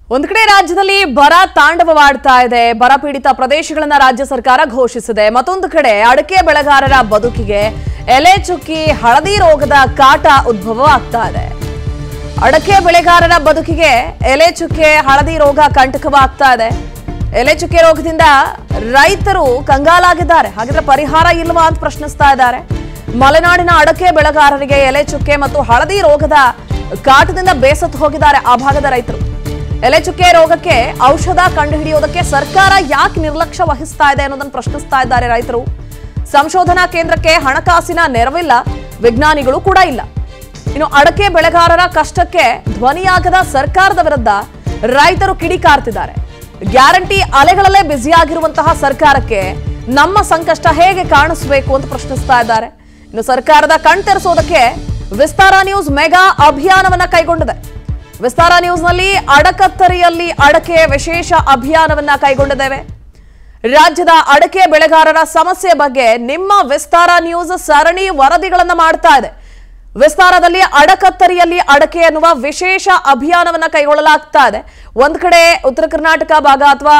ಒಂದ್ ಕಡೆ ರಾಜ್ಯದಲ್ಲಿ ಬರ ತಾಂಡವವಾಡ್ತಾ ಇದೆ ಬರ ಪೀಡಿತ ಪ್ರದೇಶಗಳನ್ನ ರಾಜ್ಯ ಸರ್ಕಾರ ಘೋಷಿಸಿದೆ ಮತ್ತೊಂದು ಕಡೆ ಅಡಕೆ ಬೆಳೆಗಾರರ ಬದುಕಿಗೆ ಎಲೆ ಚುಕ್ಕಿ ಹಳದಿ ರೋಗದ ಕಾಟ ಉದ್ಭವ ಆಗ್ತಾ ಇದೆ ಅಡಕೆ ಬೆಳೆಗಾರರ ಬದುಕಿಗೆ ಎಲೆ ಚುಕ್ಕೆ ಹಳದಿ ರೋಗ ಕಂಟಕವಾಗ್ತಾ ಇದೆ ಎಲೆ ಚುಕ್ಕೆ ರೋಗದಿಂದ ರೈತರು ಕಂಗಾಲಾಗಿದ್ದಾರೆ ಹಾಗಿದ್ರೆ ಪರಿಹಾರ ಇಲ್ವಾ ಅಂತ ಪ್ರಶ್ನಿಸ್ತಾ ಇದ್ದಾರೆ ಮಲೆನಾಡಿನ ಅಡಕೆ ಬೆಳೆಗಾರರಿಗೆ ಎಲೆ ಚುಕ್ಕೆ ಮತ್ತು ಹಳದಿ ರೋಗದ ಕಾಟದಿಂದ ಬೇಸತ್ತು ಹೋಗಿದ್ದಾರೆ ಆ ಭಾಗದ ರೈತರು ಎಲೆ ಚುಕ್ಕೆ ರೋಗಕ್ಕೆ ಔಷಧ ಕಂಡುಹಿಡಿಯೋದಕ್ಕೆ ಸರ್ಕಾರ ಯಾಕೆ ನಿರ್ಲಕ್ಷ್ಯ ವಹಿಸ್ತಾ ಇದೆ ಅನ್ನೋದನ್ನು ಪ್ರಶ್ನಿಸ್ತಾ ಇದ್ದಾರೆ ರೈತರು ಸಂಶೋಧನಾ ಕೇಂದ್ರಕ್ಕೆ ಹಣಕಾಸಿನ ನೆರವಿಲ್ಲ ವಿಜ್ಞಾನಿಗಳು ಕೂಡ ಇಲ್ಲ ಇನ್ನು ಅಡಕೆ ಬೆಳೆಗಾರರ ಕಷ್ಟಕ್ಕೆ ಧ್ವನಿಯಾಗದ ಸರ್ಕಾರದ ವಿರುದ್ಧ ರೈತರು ಕಿಡಿಕಾರ್ತಿದ್ದಾರೆ ಗ್ಯಾರಂಟಿ ಅಲೆಗಳಲ್ಲೇ ಬ್ಯುಸಿಯಾಗಿರುವಂತಹ ಸರ್ಕಾರಕ್ಕೆ ನಮ್ಮ ಸಂಕಷ್ಟ ಹೇಗೆ ಕಾಣಿಸಬೇಕು ಅಂತ ಪ್ರಶ್ನಿಸ್ತಾ ಇದ್ದಾರೆ ಇನ್ನು ಸರ್ಕಾರದ ಕಣ್ತೆರೆಸೋದಕ್ಕೆ ವಿಸ್ತಾರ ನ್ಯೂಸ್ ಮೆಗಾ ಅಭಿಯಾನವನ್ನ ಕೈಗೊಂಡಿದೆ ವಿಸ್ತಾರ ನ್ಯೂಸ್ನಲ್ಲಿ ಅಡಕತ್ತರಿಯಲ್ಲಿ ಅಡಕೆ ವಿಶೇಷ ಅಭಿಯಾನವನ್ನ ಕೈಗೊಂಡಿದ್ದೇವೆ ರಾಜ್ಯದ ಅಡಕೆ ಬೆಳೆಗಾರರ ಸಮಸ್ಯೆ ಬಗ್ಗೆ ನಿಮ್ಮ ವಿಸ್ತಾರ ನ್ಯೂಸ್ ಸರಣಿ ವರದಿಗಳನ್ನ ಮಾಡ್ತಾ ಇದೆ ವಿಸ್ತಾರದಲ್ಲಿ ಅಡಕತ್ತರಿಯಲ್ಲಿ ಅಡಕೆ ಅನ್ನುವ ವಿಶೇಷ ಅಭಿಯಾನವನ್ನ ಕೈಗೊಳ್ಳಲಾಗ್ತಾ ಇದೆ ಒಂದ್ ಕಡೆ ಉತ್ತರ ಕರ್ನಾಟಕ ಭಾಗ ಅಥವಾ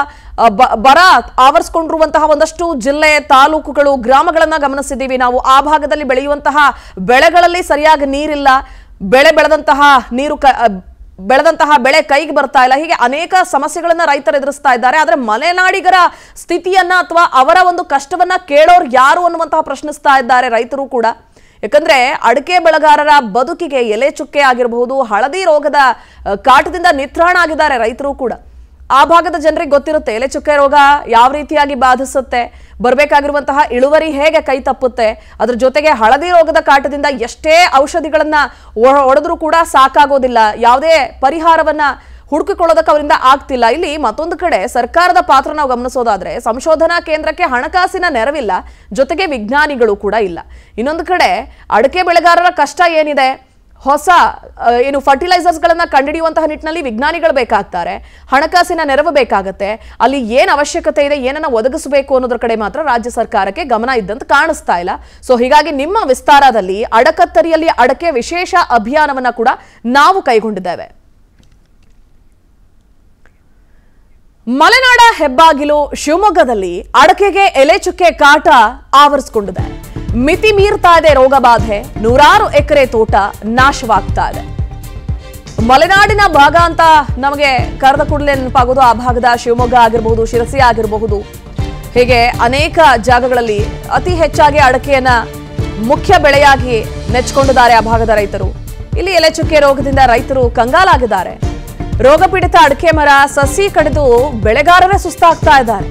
ಬರ ಆವರಿಸ್ಕೊಂಡಿರುವಂತಹ ಒಂದಷ್ಟು ಜಿಲ್ಲೆ ತಾಲೂಕುಗಳು ಗ್ರಾಮಗಳನ್ನ ಗಮನಿಸಿದ್ದೀವಿ ನಾವು ಆ ಭಾಗದಲ್ಲಿ ಬೆಳೆಯುವಂತಹ ಬೆಳೆಗಳಲ್ಲಿ ಸರಿಯಾಗಿ ನೀರಿಲ್ಲ ಬೆಳೆ ಬೆಳೆದಂತಹ ನೀರು ಕ ಬೆಳೆದಂತಹ ಬೆಳೆ ಕೈಗೆ ಬರ್ತಾ ಇಲ್ಲ ಹೀಗೆ ಅನೇಕ ಸಮಸ್ಯೆಗಳನ್ನ ರೈತರು ಎದುರಿಸ್ತಾ ಇದ್ದಾರೆ ಆದ್ರೆ ಮಲೆನಾಡಿಗರ ಸ್ಥಿತಿಯನ್ನ ಅಥವಾ ಅವರ ಒಂದು ಕಷ್ಟವನ್ನ ಕೇಳೋರು ಯಾರು ಅನ್ನುವಂತಹ ಪ್ರಶ್ನಿಸ್ತಾ ಇದ್ದಾರೆ ರೈತರು ಕೂಡ ಯಾಕಂದ್ರೆ ಅಡಿಕೆ ಬೆಳೆಗಾರರ ಬದುಕಿಗೆ ಎಲೆ ಚುಕ್ಕೆ ಆಗಿರಬಹುದು ಹಳದಿ ರೋಗದ ಅಹ್, ಕಾಟದಿಂದ ನಿತ್ರಾಣ ಆಗಿದ್ದಾರೆ ರೈತರು ಕೂಡ ಆ ಭಾಗದ ಜನರಿಗೆ ಗೊತ್ತಿರುತ್ತೆ ಎಲೆ ಚುಕ್ಕೆ ರೋಗ ಯಾವ ರೀತಿಯಾಗಿ ಬಾಧಿಸುತ್ತೆ ಬರಬೇಕಾಗಿರುವಂತಹ ಇಳುವರಿ ಹೇಗೆ ಕೈ ತಪ್ಪುತ್ತೆ ಅದ್ರ ಜೊತೆಗೆ ಹಳದಿ ರೋಗದ ಕಾಟದಿಂದ ಎಷ್ಟೇ ಔಷಧಿಗಳನ್ನ ಒ- ಹೊಡೆದ್ರೂ ಕೂಡ ಸಾಕಾಗೋದಿಲ್ಲ ಯಾವುದೇ ಪರಿಹಾರವನ್ನ ಹುಡುಕಿಕೊಳ್ಳೋದಕ್ಕೆ ಅವರಿಂದ ಆಗ್ತಿಲ್ಲ ಇಲ್ಲಿ ಮತ್ತೊಂದು ಕಡೆ ಸರ್ಕಾರದ ಪಾತ್ರ ನಾವು ಗಮನಿಸೋದಾದ್ರೆ ಸಂಶೋಧನಾ ಕೇಂದ್ರಕ್ಕೆ ಹಣಕಾಸಿನ ನೆರವಿಲ್ಲ ಜೊತೆಗೆ ವಿಜ್ಞಾನಿಗಳು ಕೂಡ ಇಲ್ಲ ಇನ್ನೊಂದು ಕಡೆ ಅಡಕೆ ಬೆಳೆಗಾರರ ಕಷ್ಟ ಏನಿದೆ ಹೊಸ ಆ, ಏನು ಫರ್ಟಿಲೈಸರ್ಸ್ಗಳನ್ನ ಕಂಡುಹಿಡಿಯುವಂತಹ ನಿಟ್ಟಿನಲ್ಲಿ ವಿಜ್ಞಾನಿಗಳು ಬೇಕಾಗ್ತಾರೆ ಹಣಕಾಸಿನ ನೆರವು ಬೇಕಾಗತ್ತೆ ಅಲ್ಲಿ ಏನು ಅವಶ್ಯಕತೆ ಇದೆ ಏನನ್ನ ಒದಗಿಸಬೇಕು ಅನ್ನೋದ್ರ ಕಡೆ ಮಾತ್ರ ರಾಜ್ಯ ಸರ್ಕಾರಕ್ಕೆ ಗಮನ ಇದ್ದಂತ ಕಾಣಿಸ್ತಾ ಇಲ್ಲ ಸೊ ಹೀಗಾಗಿ ನಿಮ್ಮ ವಿಸ್ತಾರದಲ್ಲಿ ಅಡಕತ್ತರಿಯಲ್ಲಿ ಅಡಕೆ ವಿಶೇಷ ಅಭಿಯಾನವನ್ನ ಕೂಡ ನಾವು ಕೈಗೊಂಡಿದ್ದೇವೆ ಮಲೆನಾಡ ಹೆಬ್ಬಾಗಿಲು ಶಿವಮೊಗ್ಗದಲ್ಲಿ ಅಡಕೆಗೆ ಎಲೆ ಚುಕ್ಕೆ ಕಾಟ ಆವರಿಸಿಕೊಂಡಿದೆ ಮಿತಿ ಮೀರ್ತಾ ಇದೆ ರೋಗ ಬಾಧೆ ನೂರಾರು ಎಕರೆ ತೋಟ ನಾಶವಾಗ್ತಾ ಇದೆ ಮಲೆನಾಡಿನ ಭಾಗ ಅಂತ ನಮಗೆ ಕರೆದ ಕೂಡಲೇ ನೆನಪಾಗೋದು ಆ ಭಾಗದ ಶಿವಮೊಗ್ಗ ಆಗಿರಬಹುದು ಶಿರಸಿ ಆಗಿರಬಹುದು ಹೀಗೆ ಅನೇಕ ಜಾಗಗಳಲ್ಲಿ ಅತಿ ಹೆಚ್ಚಾಗಿ ಅಡಕೆಯನ್ನ ಮುಖ್ಯ ಬೆಳೆಯಾಗಿ ನೆಚ್ಕೊಂಡಿದ್ದಾರೆ ಆ ಭಾಗದ ರೈತರು ಇಲ್ಲಿ ಎಲೆ ಚುಕ್ಕೆ ರೋಗದಿಂದ ರೈತರು ಕಂಗಾಲಾಗಿದ್ದಾರೆ ರೋಗ ಪೀಡಿತ ಅಡಕೆ ಮರ ಸಸಿ ಕಡಿದು ಬೆಳೆಗಾರರೇ ಸುಸ್ತಾಗ್ತಾ ಇದ್ದಾರೆ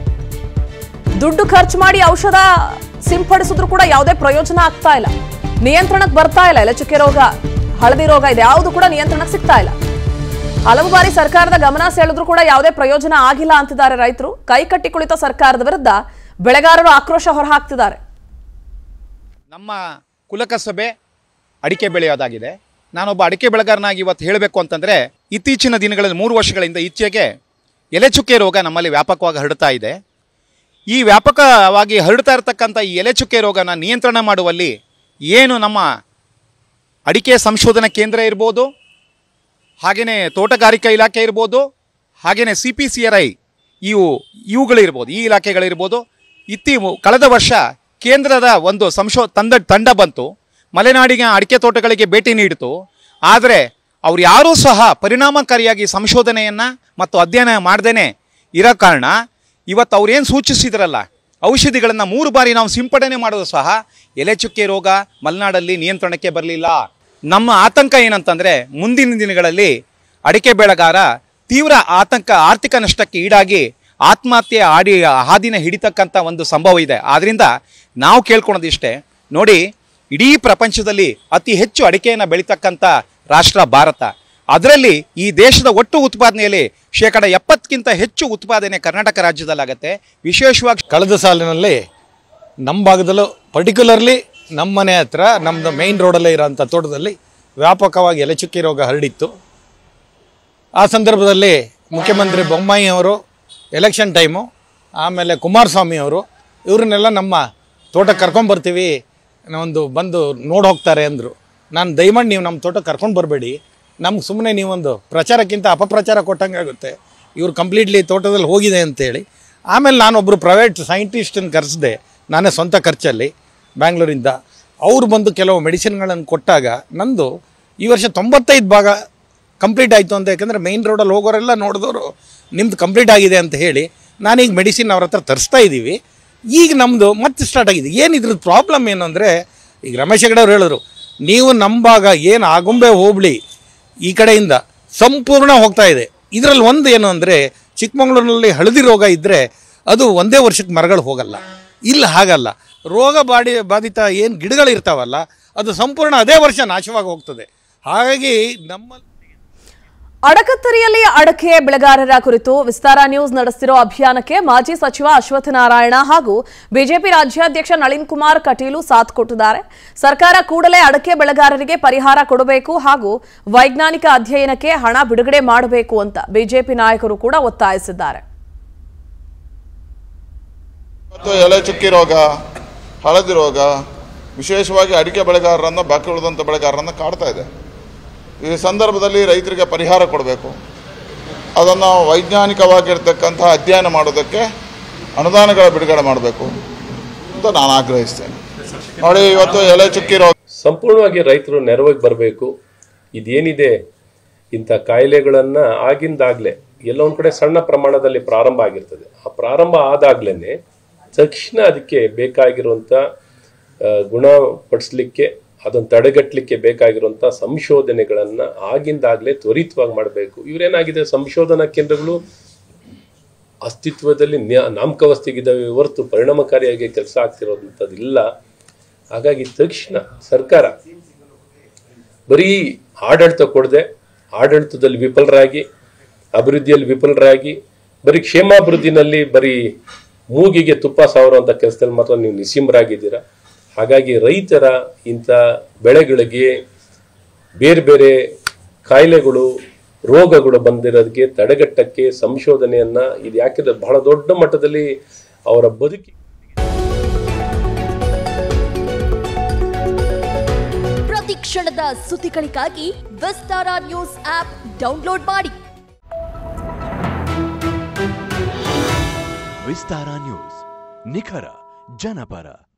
ದುಡ್ಡು ಖರ್ಚು ಮಾಡಿ ಔಷಧ ಸಿಂಪಡಿಸಿದ್ರು ಕೂಡ ಯಾವುದೇ ಪ್ರಯೋಜನ ಆಗ್ತಾ ಇಲ್ಲ ನಿಯಂತ್ರಣಕ್ಕೆ ಬರ್ತಾ ಇಲ್ಲ ಎಲೆ ಚುಕ್ಕೆ ರೋಗ ಹಳದಿ ರೋಗ ಇದೆ ಯಾವುದು ಕೂಡ ನಿಯಂತ್ರಣಕ್ಕೆ ಸಿಗ್ತಾ ಇಲ್ಲ ಹಲವು ಬಾರಿ ಸರ್ಕಾರದ ಗಮನ ಸೆಳೆದ್ರು ಕೂಡ ಯಾವುದೇ ಪ್ರಯೋಜನ ಆಗಿಲ್ಲ ಅಂತಿದ್ದಾರೆ ರೈತರು ಕೈ ಕಟ್ಟಿ ಕುಳಿತ ಸರ್ಕಾರದ ವಿರುದ್ಧ ಬೆಳೆಗಾರರು ಆಕ್ರೋಶ ಹೊರಹಾಕ್ತಿದ್ದಾರೆ ನಮ್ಮ ಕುಲಕಸಬೆ ಅಡಿಕೆ ಬೆಳೆಯೋದಾಗಿದೆ ನಾನೊಬ್ಬ ಅಡಿಕೆ ಬೆಳೆಗಾರನಾಗಿ ಇವತ್ತು ಹೇಳಬೇಕು ಅಂತಂದರೆ ಇತ್ತೀಚಿನ ದಿನಗಳಲ್ಲಿ ಮೂರು ವರ್ಷಗಳಿಂದ ಈಚೆಗೆ ಎಲೆ ಚುಕ್ಕೆ ರೋಗ ನಮ್ಮಲ್ಲಿ ವ್ಯಾಪಕವಾಗಿ ಹರಡ್ತಾ ಇದೆ ಈ ವ್ಯಾಪಕವಾಗಿ ಹರಡ್ತಾ ಇರತಕ್ಕಂಥ ಈ ಎಲೆ ಚುಕ್ಕೆ ರೋಗನ ನಿಯಂತ್ರಣ ಮಾಡುವಲ್ಲಿ ಏನು ನಮ್ಮ ಅಡಿಕೆ ಸಂಶೋಧನಾ ಕೇಂದ್ರ ಇರ್ಬೋದು ಹಾಗೆಯೇ ತೋಟಗಾರಿಕಾ ಇಲಾಖೆ ಇರ್ಬೋದು ಹಾಗೆಯೇ C P C R I ಇವು ಇವುಗಳಿರ್ಬೋದು ಈ ಇಲಾಖೆಗಳಿರ್ಬೋದು ಇತ್ತಿ ಕಳೆದ ವರ್ಷ ಕೇಂದ್ರದ ಒಂದು ಸಂಶೋ ತಂಡ ತಂಡ ಬಂತು ಮಲೆನಾಡಿನ ಅಡಿಕೆ ತೋಟಗಳಿಗೆ ಭೇಟಿ ನೀಡಿತು ಆದರೆ ಅವ್ರು ಯಾರೂ ಸಹ ಪರಿಣಾಮಕಾರಿಯಾಗಿ ಸಂಶೋಧನೆಯನ್ನು ಮತ್ತು ಅಧ್ಯಯನ ಮಾಡ್ದೇ ಇರೋ ಕಾರಣ ಇವತ್ತು ಅವ್ರೇನು ಸೂಚಿಸಿದ್ರಲ್ಲ ಔಷಧಿಗಳನ್ನು ಮೂರು ಬಾರಿ ನಾವು ಸಿಂಪಡಣೆ ಮಾಡೋದು ಸಹ ಎಲೆ ಚುಕ್ಕೆ ರೋಗ ಮಲೆನಾಡಲ್ಲಿ ನಿಯಂತ್ರಣಕ್ಕೆ ಬರಲಿಲ್ಲ ನಮ್ಮ ಆತಂಕ ಏನಂತಂದರೆ ಮುಂದಿನ ದಿನಗಳಲ್ಲಿ ಅಡಿಕೆ ಬೆಳೆಗಾರ ತೀವ್ರ ಆತಂಕ ಆರ್ಥಿಕ ನಷ್ಟಕ್ಕೆ ಈಡಾಗಿ ಆತ್ಮಹತ್ಯೆ ಆಡಿ ಹಾದಿನ ಹಿಡಿತಕ್ಕಂಥ ಒಂದು ಸಂಭವ ಇದೆ ಆದ್ದರಿಂದ ನಾವು ಕೇಳ್ಕೊಳೋದಿಷ್ಟೇ ನೋಡಿ ಇಡೀ ಪ್ರಪಂಚದಲ್ಲಿ ಅತಿ ಹೆಚ್ಚು ಅಡಿಕೆಯನ್ನು ಬೆಳೀತಕ್ಕಂಥ ರಾಷ್ಟ್ರ ಭಾರತ ಅದರಲ್ಲಿ ಈ ದೇಶದ ಒಟ್ಟು ಉತ್ಪಾದನೆಯಲ್ಲಿ ಶೇಕಡ ಎಪ್ಪತ್ತಕ್ಕಿಂತ ಹೆಚ್ಚು ಉತ್ಪಾದನೆ ಕರ್ನಾಟಕ ರಾಜ್ಯದಲ್ಲಾಗತ್ತೆ ವಿಶೇಷವಾಗಿ ಕಳೆದ ಸಾಲಿನಲ್ಲಿ ನಮ್ಮ ಭಾಗದಲ್ಲೂ ಪರ್ಟಿಕ್ಯುಲರ್ಲಿ ನಮ್ಮ ಮನೆ ಹತ್ರ ನಮ್ಮದು ಮೇಯ್ನ್ ರೋಡಲ್ಲೇ ಇರೋಂಥ ತೋಟದಲ್ಲಿ ವ್ಯಾಪಕವಾಗಿ ಎಲೆಚುಕ್ಕಿ ರೋಗ ಹರಡಿತ್ತು ಆ ಸಂದರ್ಭದಲ್ಲಿ ಮುಖ್ಯಮಂತ್ರಿ ಬೊಮ್ಮಾಯಿ ಅವರು ಎಲೆಕ್ಷನ್ ಟೈಮು ಆಮೇಲೆ ಕುಮಾರಸ್ವಾಮಿ ಅವರು ಇವ್ರನ್ನೆಲ್ಲ ನಮ್ಮ ತೋಟಕ್ಕೆ ಕರ್ಕೊಂಬರ್ತೀವಿ ಒಂದು ಬಂದು ನೋಡಿ ಹೋಗ್ತಾರೆ ಅಂದರು ನಾನು ದಯಮಾಡಿ ನೀವು ನಮ್ಮ ತೋಟಕ್ಕೆ ಕರ್ಕೊಂಡು ಬರಬೇಡಿ ನಮ್ಗೆ ಸುಮ್ಮನೆ ನೀವೊಂದು ಪ್ರಚಾರಕ್ಕಿಂತ ಅಪಪ್ರಚಾರ ಕೊಟ್ಟಂಗೆ ಆಗುತ್ತೆ ಇವ್ರು ಕಂಪ್ಲೀಟ್ಲಿ ತೋಟದಲ್ಲಿ ಹೋಗಿದೆ ಅಂತೇಳಿ ಆಮೇಲೆ ನಾನೊಬ್ಬರು ಪ್ರೈವೇಟ್ ಸೈಂಟಿಸ್ಟನ್ನು ಕರೆಸಿದೆ ನಾನೇ ಸ್ವಂತ ಖರ್ಚಲ್ಲಿ ಬ್ಯಾಂಗ್ಳೂರಿಂದ ಅವ್ರು ಬಂದು ಕೆಲವು ಮೆಡಿಸಿನ್ಗಳನ್ನು ಕೊಟ್ಟಾಗ ನಂದು ಈ ವರ್ಷ ತೊಂಬತ್ತೈದು ಭಾಗ ಕಂಪ್ಲೀಟ್ ಆಯಿತು ಅಂತ ಯಾಕಂದರೆ ಮೈನ್ ರೋಡಲ್ಲಿ ಹೋಗೋರೆಲ್ಲ ನೋಡಿದವರು ನಿಮ್ದು ಕಂಪ್ಲೀಟ್ ಆಗಿದೆ ಅಂತ ಹೇಳಿ ನಾನೀಗ ಮೆಡಿಸಿನ್ ಅವ್ರ ಹತ್ರ ತರಿಸ್ತಾ ಇದ್ದೀವಿ ಈಗ ನಮ್ಮದು ಮತ್ತೆ ಸ್ಟಾರ್ಟ್ ಆಗಿದೆ ಏನು ಇದ್ರದ್ದು ಪ್ರಾಬ್ಲಮ್ ಏನು ಅಂದರೆ ಈಗ ರಮೇಶ್ ಹೆಗಡೆ ಅವ್ರು ಹೇಳಿದ್ರು ನೀವು ನಮ್ಮ ಭಾಗ ಏನು ಆಗುಂಬೆ ಹೋಬಳಿ ಈ ಕಡೆಯಿಂದ ಸಂಪೂರ್ಣ ಹೋಗ್ತಾ ಇದೆ ಇದರಲ್ಲಿ ಒಂದು ಏನು ಅಂದರೆ ಚಿಕ್ಕಮಗಳೂರಿನಲ್ಲಿ ಹಳದಿ ರೋಗ ಇದ್ದರೆ ಅದು ಒಂದೇ ವರ್ಷಕ್ಕೆ ಮರಗಳು ಹೋಗಲ್ಲ ಇಲ್ಲ ಹಾಗಲ್ಲ ರೋಗ ಬಾಡಿ ಬಾಧಿತ ಏನು ಗಿಡಗಳು ಇರ್ತಾವಲ್ಲ ಅದು ಸಂಪೂರ್ಣ ಅದೇ ವರ್ಷ ನಾಶವಾಗಿ ಹೋಗ್ತದೆ ಹಾಗಾಗಿ ನಮ್ಮ ಅಡಕತ್ತರಿಯಲ್ಲಿ ಅಡಕೆ ಬೆಳೆಗಾರರ ಕುರಿತು ವಿಸ್ತಾರ ನ್ಯೂಸ್ ನಡೆಸುತ್ತಿರೋ ಅಭಿಯಾನಕ್ಕೆ ಮಾಜಿ ಸಚಿವ ಅಶ್ವತ್ಥನಾರಾಯಣ ಹಾಗೂ ಬಿಜೆಪಿ ರಾಜ್ಯಾಧ್ಯಕ್ಷ ನಳಿನ್ ಕುಮಾರ್ ಕಟೀಲು ಸಾಥ್ ಕೊಟ್ಟಿದ್ದಾರೆ ಸರ್ಕಾರ ಕೂಡಲೇ ಅಡಕೆ ಬೆಳೆಗಾರರಿಗೆ ಪರಿಹಾರ ಕೊಡಬೇಕು ಹಾಗೂ ವೈಜ್ಞಾನಿಕ ಅಧ್ಯಯನಕ್ಕೆ ಹಣ ಬಿಡುಗಡೆ ಮಾಡಬೇಕು ಅಂತ ಬಿಜೆಪಿ ನಾಯಕರು ಕೂಡ ಒತ್ತಾಯಿಸಿದ್ದಾರೆ ಮತ್ತು ಎಲೆ ಚುಕ್ಕಿ ರೋಗ ಹಳದಿ ರೋಗ ವಿಶೇಷವಾಗಿ ಅಡಿಕೆ ಬೆಳೆಗಾರರನ್ನು ಬಾಕಿ ಉಳಿದಂಥ ಬೆಳೆಗಾರರನ್ನು ಕಾಡ್ತಾ ಇದೆ ಈ ಸಂದರ್ಭದಲ್ಲಿ ರೈತರಿಗೆ ಪರಿಹಾರ ಕೊಡಬೇಕು ಅದನ್ನು ವೈಜ್ಞಾನಿಕವಾಗಿರ್ತಕ್ಕಂಥ ಅಧ್ಯಯನ ಮಾಡೋದಕ್ಕೆ ಅನುದಾನಗಳ ಬಿಡುಗಡೆ ಮಾಡಬೇಕು ಅಂತ ನಾನು ಆಗ್ರಹಿಸ್ತೇನೆ ನೋಡಿ ಇವತ್ತು ಎಲೆ ಚುಕ್ಕಿ ರೋಗ ಸಂಪೂರ್ಣವಾಗಿ ರೈತರು ನೆರವಿಗೆ ಬರಬೇಕು ಇದೇನಿದೆ ಇಂಥ ಕಾಯಿಲೆಗಳನ್ನು ಆಗಿಂದಾಗಲೇ ಎಲ್ಲೋ ಒಂದು ಕಡೆ ಸಣ್ಣ ಪ್ರಮಾಣದಲ್ಲಿ ಪ್ರಾರಂಭ ಆಗಿರ್ತದೆ ಆ ಪ್ರಾರಂಭ ಆದಾಗ್ಲೇ ತಕ್ಷಣ ಅದಕ್ಕೆ ಬೇಕಾಗಿರುವಂಥ ಆ, ಗುಣಪಡಿಸ್ಲಿಕ್ಕೆ ಅದನ್ನು ತಡೆಗಟ್ಟಲಿಕ್ಕೆ ಬೇಕಾಗಿರುವಂಥ ಸಂಶೋಧನೆಗಳನ್ನು ಆಗಿಂದಾಗಲೇ ತ್ವರಿತವಾಗಿ ಮಾಡಬೇಕು ಇವರೇನಾಗಿದೆ ಸಂಶೋಧನಾ ಕೇಂದ್ರಗಳು ಅಸ್ತಿತ್ವದಲ್ಲಿ ನ್ಯಾ- ನಾಮಕಾವಸ್ಥೆಗಿದ್ದಾವೆ ಹೊರತು ಪರಿಣಾಮಕಾರಿಯಾಗಿ ಕೆಲಸ ಆಗ್ತಿರೋದಂಥದ್ದಿಲ್ಲ ಹಾಗಾಗಿ ತಕ್ಷಣ ಸರ್ಕಾರ ಬರೀ ಆಡಳಿತ ಕೊಡದೆ ಆಡಳಿತದಲ್ಲಿ ವಿಫಲರಾಗಿ ಅಭಿವೃದ್ಧಿಯಲ್ಲಿ ವಿಫಲರಾಗಿ ಬರೀ ಕ್ಷೇಮಾಭಿವೃದ್ಧಿನಲ್ಲಿ ಬರೀ ಮೂಗಿಗೆ ತುಪ್ಪ ಸಾವರುವಂಥ ಕೆಲಸದಲ್ಲಿ ಮಾತ್ರ ನೀವು ನಿಸ್ಸೀಮರಾಗಿದ್ದೀರಾ ಹಾಗಾಗಿ ರೈತರ ಇಂಥ ಬೆಳೆಗಳಿಗೆ ಬೇರೆ ಬೇರೆ ಕಾಯಿಲೆಗಳು ರೋಗಗಳು ಬಂದಿರೋದಕ್ಕೆ ತಡೆಗಟ್ಟಕ್ಕೆ ಸಂಶೋಧನೆಯನ್ನ ಇದು ಯಾಕಿದ್ರೆ ಬಹಳ ದೊಡ್ಡ ಮಟ್ಟದಲ್ಲಿ ಅವರ ಬದುಕಿ ಪ್ರತಿ ಕ್ಷಣದ ಸುದ್ದಿಗಳಿಗಾಗಿ ವಿಸ್ತಾರ ನ್ಯೂಸ್ ಆಪ್ ಡೌನ್ಲೋಡ್ ಮಾಡಿ ವಿಸ್ತಾರ ನ್ಯೂಸ್ ನಿಖರ ಜನಪರ